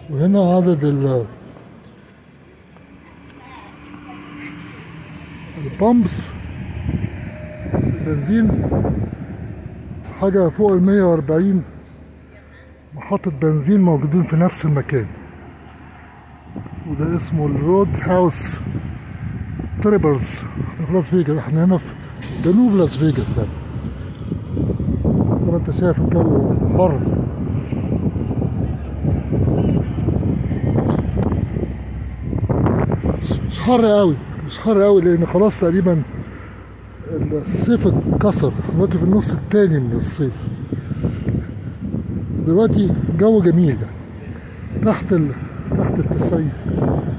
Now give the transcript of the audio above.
وهنا عدد ال البامبس البنزين حاجة فوق ال 140 محطة بنزين موجودين في نفس المكان وده اسمه الرود هاوس تريبرز في لاس فيجاس احنا هنا في جنوب لاس فيجاس يعني زي ما انت شايف الجو حر مش حر قوي مش حر قوي لان خلاص تقريبا الصيف اتكسر دلوقتي في النص التاني من الصيف دلوقتي جو جميل يعني تحت ال... تحت التسعين